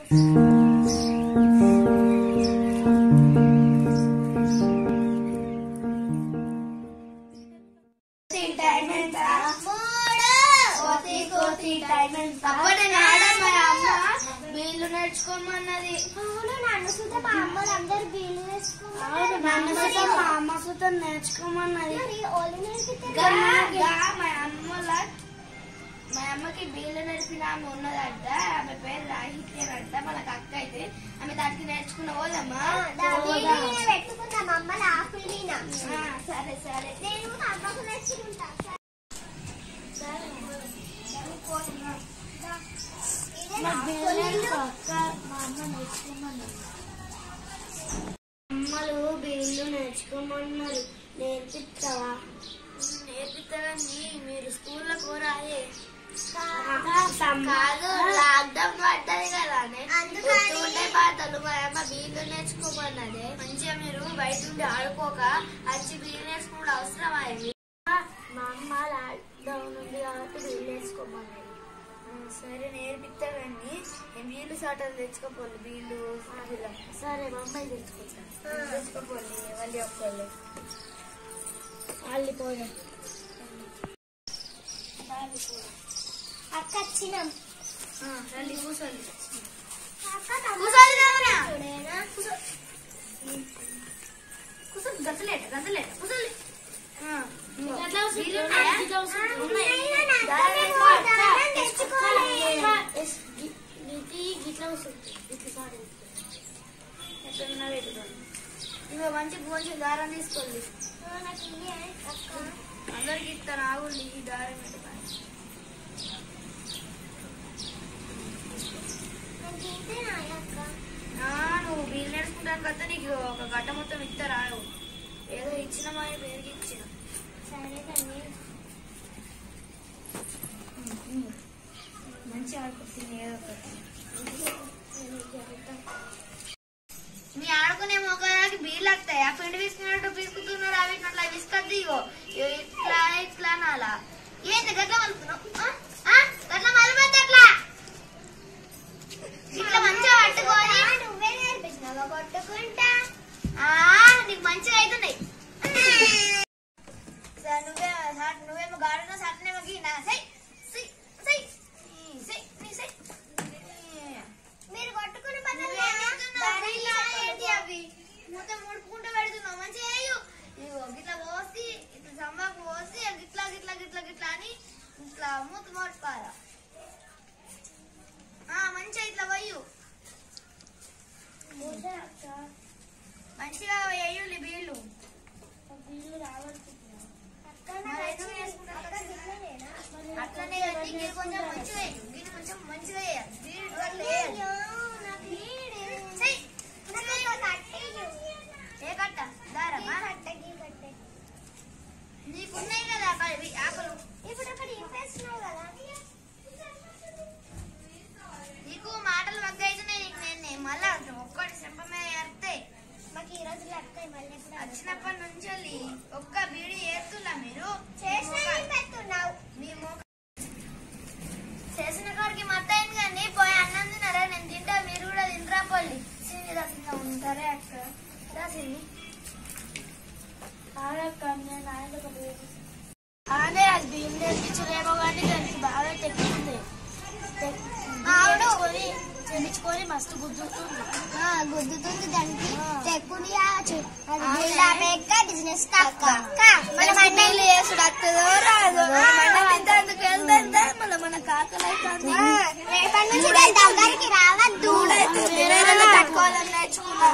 Time ఎంత కోతి కోతి టైం ఎంత అప్పుడు నాన్న మా అమ్మ వీళ్ళు నేర్చుకోమన్నది అవును నన్ను సుధా మా అమ్మలు అందరు బీలు అవును నన్ను సుత మా అమ్మ సుత నేర్చుకోమన్నది ఓళ్ళు నేర్పితే గా- గా మా అమ్మల మా అమ్మకి బీళ్ళు నేర్పిన ఆమె ఉన్నదంట ఆమె పేరు రాహిత్యనంట మనకు అక్క అయితే ఆమె దానికి నేర్చుకున్న పోదమ్మా పోదాం. పెట్టుకుందాం అమ్మల ఆకులు తిన ఆ, సరే సరే నేను మా అమ్మకు నచ్చుకుంటా అమ్మలు బీళ్ళు నేర్చుకోమన్నారు నేర్పిస్తావా నేర్పిస్తారని మీరు స్కూల్లో కోరాయే కాదు లాక్డౌన్ పడ్డది కదా అందుకని- ఉండే పాటలు మా అమ్మ బీళ్ళు నేర్చుకోమన్నది మంచిగా మీరు బయట ఉండి ఆడుకోక వచ్చి బీళ్ళు నేర్చుకోవడం అవసరం అయింది మా అమ్మ లాక్డౌన్ ఉంది కాబట్టి బీళ్ళు నేర్చుకోమన్నది సరే నేర్పిస్తానండి వీళ్ళు సాటలు తెచ్చుకోపోండి వీళ్ళు సరే మా అమ్మాయి తెచ్చుకుంటా తెచ్చుకోపోండి మళ్ళీ ఒక్కళ్ళు వాళ్ళు పోదాం అక్క వచ్చినాం రండి కూర్చోండి అక్క తమ్ముడు కూర్చోండి రామరా. చూడేనా? కూర్చోండి గంతలేట గంతలేట కూర్చోండి అయినా నా అక్కనే పోతానని తెచ్చుకోలే. ఇక మంచి మంచి దారం తీసుకోండి ఆ, నాకు ఇయ్యే, అక్క. అందరికి ఇస్తాను ఆగుండి ఈ దారం పెట్టుకోండి నాకు ఇంతేనా అక్క? ఆ, నువ్వు వీలు నేర్చుకుంటాను కదా నీకు ఒక గట్ట మొత్తం ఇస్తారా ఏదో ఇచ్చిన మా పేరుకి ఇచ్చిన సరే తల్లి. మంచి ఆడుకుంటుంది ఏదో ఒకటి మీ ఆడుకునే మొక్కలకి బీర్లు వస్తాయి ఆ పిండి విసుకున్నట్టు పిసుకుతున్నారు అవి అట్లా విసుకద్దు ఇగో ఇగో ఇట్లా ఇట్లా అనాలా ఏంటి గట్ల మలుపుతున్నావు ఆ? ఆ? గట్ల మలపద్దు అట్లా ఇట్లా మంచిగా పట్టుకొని ఆ, నువ్వే నేర్పించినావా కొట్టుకుంటా ఆ, నీకు మంచిగా అవుతున్నాయి సరే, నువ్వే సాట్- నువ్వేమో గాడున సట్నేమో గీనా సై సై సై ఈ, సై నీ సై మీరు కొట్టుకుని నువ్వేం చేస్తున్నావు? ఇలా ఏంటి అవి మొత్తం ముడుపుకుంటూ పెడుతున్నావు మంచిగా చేయు ఇగో గిట్లా పోసి ఇట్లా సమ్మాకు పోసి గిట్లా గిట్లా గిట్లా గిట్లా అని ఇట్లా మూత మోడుకోవాలా ఆ మంచిగా ఇట్లా పోయు మంచిగా వేయులి బీళ్ళు మరి ఎందుకు చేసుకుంటావు? అట్లనే కట్టి గిన్నె కొంచెం మంచిగా వేయు గిన్నె కొంచెం మంచిగా వేయాలి బీళ్ళు అట్లా వేయాలి చెయ్. ఏ కట్ట దారమా నీకున్నాయి కదా అక్కడ ఇవి ఆకులు ఇప్పుడు అక్కడ ఇంపేస్తున్నావు కదా నీకు మాటలు మగ్గ అవుతున్నాయి నీకు నేను మళ్ళా ఒక్కటి చెంప మీద ఏరుతాయి మాకు ఈ రోజులు అక్కయ్య మళ్ళీ ఎప్పుడు వచ్చినప్పటి నుంచి వెళ్ళి ఒక్క బీడి ఏరుతున్నా మీరు చేసిన ఏం పెడుతున్నావు మీ మొక్క చేసిన కాడికి మత్తయింది కానీ పోయి అన్నం తిన్నారా నేను తింటా మీరు కూడా తింటరా పోలి సిన్ని దర్శనంగా ఉంటారే అక్క దాసిని ఆడక్క నేను ఆయన అదే అది బియ్యం తెప్పించలేమో కానీ దానికి బాగా తెప్పింది తెప్పించుకొని తెప్పించుకొని మస్తు గుద్దుతుంది గుద్దుతుంది దానికి తెక్కుని అది ఆ, బిల్డప్ ఎక్క బిజినెస్ అక్క మన మండలి వేసుడు వస్తుందో రాదో తింటేందుకు వెళ్తే మన మన కాకలు అవుతుంది రేపటి నుంచి దాని దగ్గరికి రావద్దు తట్టుకోవాలని నేర్చుకున్నా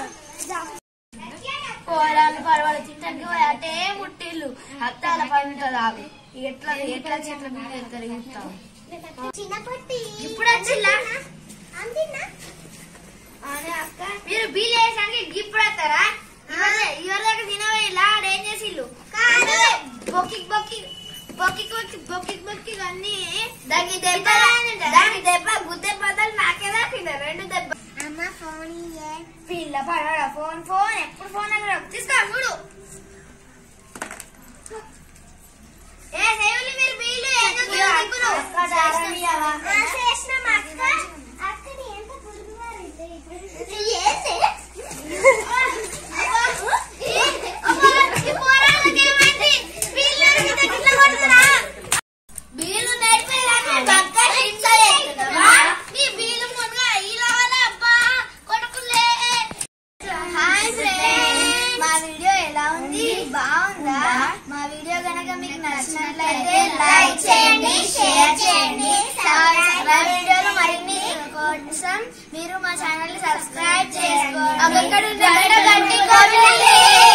కూరలు పర్వాలు తింటానికి పోయి అటే ముట్టిల్లు అత్తాల పండుతుంది ఆవి ఎట్లా ఎట్లా చెట్ల మీద ఎత్తారు ఇస్తాం చిన్నపట్టి ఇప్పుడు వచ్చిల్లా అందినా అనే అక్క మీరు బీల్ వేసానికి ఇప్పుడు వస్తారా ఇవరి దగ్గర తినవేలా ఏం చేసిల్లు కాదు. బొక్కి బొక్కి బొక్కి బొక్కి బొక్కి బొక్కి అన్ని దానికి దెబ్బ దానికి దెబ్బ గుద్దె బద్దలు నాకే దాకిందా రెండు దెబ్బ అమ్మ ఫోన్ పిల్ల పడరా ఫోన్ ఫోన్ ఎప్పుడు ఫోన్ దగ్గర తీసుకో చూడు ఏ సేవలు మీరు బీలు ఎందుకు దిక్కులు? చేసిన అక్క అక్కని ఎంత గురుగు నచ్చినట్లయితే లైక్ చేయండి షేర్ చేయండి సబ్స్క్రైబ్ వీడియోలు మరిన్ని కోసం మీరు మా ఛానల్ ని సబ్స్క్రైబ్ చేసుకోండి అక్కడ గంట గంట కొట్టండి